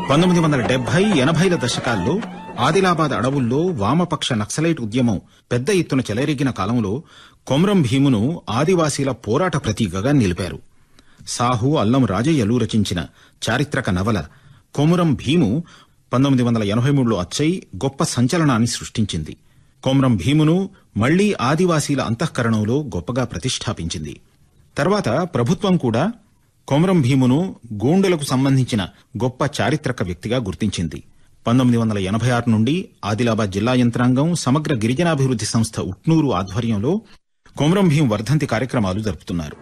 పంతొమ్మిది వందల డెబ్బై ఎనభైల దశకాల్లో ఆదిలాబాద్ అడవుల్లో వామపక్ష నక్సలైట్ ఉద్యమం పెద్ద ఎత్తున చెలరేగిన కాలంలో కొమరం భీమును ఆదివాసీల పోరాట ప్రతీకగా నిలిపారు సాహు అల్లం రాజయ్యలు రచించిన చారిత్రక నవల కొమురం భీము పంతొమ్మిది వందల ఎనభై మూడులో అచ్చై గొప్ప సంచలనాన్ని సృష్టించింది కొమరం భీమును మళ్లీ ఆదివాసీల అంతఃకరణంలో గొప్పగా ప్రతిష్టాపించింది తర్వాత ప్రభుత్వం కూడా కొమరం భీమును గోండులకు సంబంధించిన గొప్ప చారిత్రక వ్యక్తిగా గుర్తించింది పంతొమ్మిది వందల ఎనభై ఆరు నుండి ఆదిలాబాద్ జిల్లా యంత్రాంగం సమగ్ర గిరిజనాభివృద్ది సంస్థ ఉట్నూరు ఆధ్వర్యంలో కొమరం భీం వర్ధంతి కార్యక్రమాలు జరుపుతున్నారు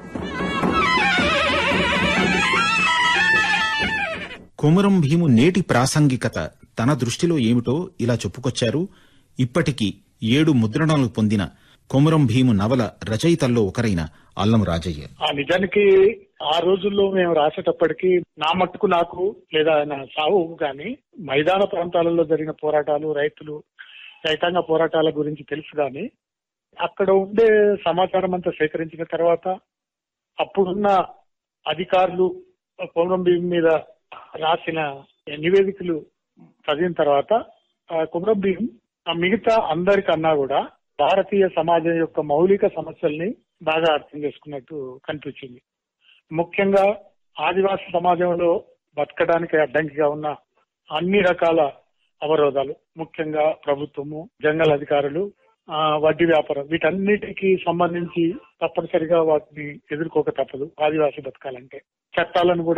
కొమరం భీము నేటి ప్రాసంగికత తన దృష్టిలో ఏమిటో ఇలా చెప్పుకొచ్చారు ఇప్పటికి ఏడు ముద్రణలు పొందిన కొమరం భీము నవల రచయితల్లో ఒకరైన అల్లం రాజయ్య ఆ నిజానికి ఆ రోజుల్లో మేము రాసేటప్పటికి నా మట్టుకు నాకు లేదా నా సావు కానీ మైదాన ప్రాంతాలలో జరిగిన పోరాటాలు రైతులు రైతాంగ పోరాటాల గురించి తెలుసు కానీ అక్కడ ఉండే సమాచారం అంతా సేకరించిన తర్వాత అప్పుడున్న అధికారులు కొమరం భీం మీద రాసిన నివేదికలు చదివిన తర్వాత ఆ కొమరం భీం ఆ మిగతా అందరికన్నా కూడా భారతీయ సమాజం యొక్క మౌలిక సమస్యల్ని బాగా అర్థం చేసుకున్నట్టు కనిపించింది ముఖ్యంగా ఆదివాసీ సమాజంలో బతకడానికి అడ్డంకిగా ఉన్న అన్ని రకాల అవరోధాలు ముఖ్యంగా ప్రభుత్వము జంగల్ అధికారులు ఆ, వడ్డీ వ్యాపారం వీటన్నిటికి సంబంధించి తప్పనిసరిగా వాటిని ఎదుర్కోక తప్పదు ఆదివాసీ బతకాలంటే చట్టాలను కూడా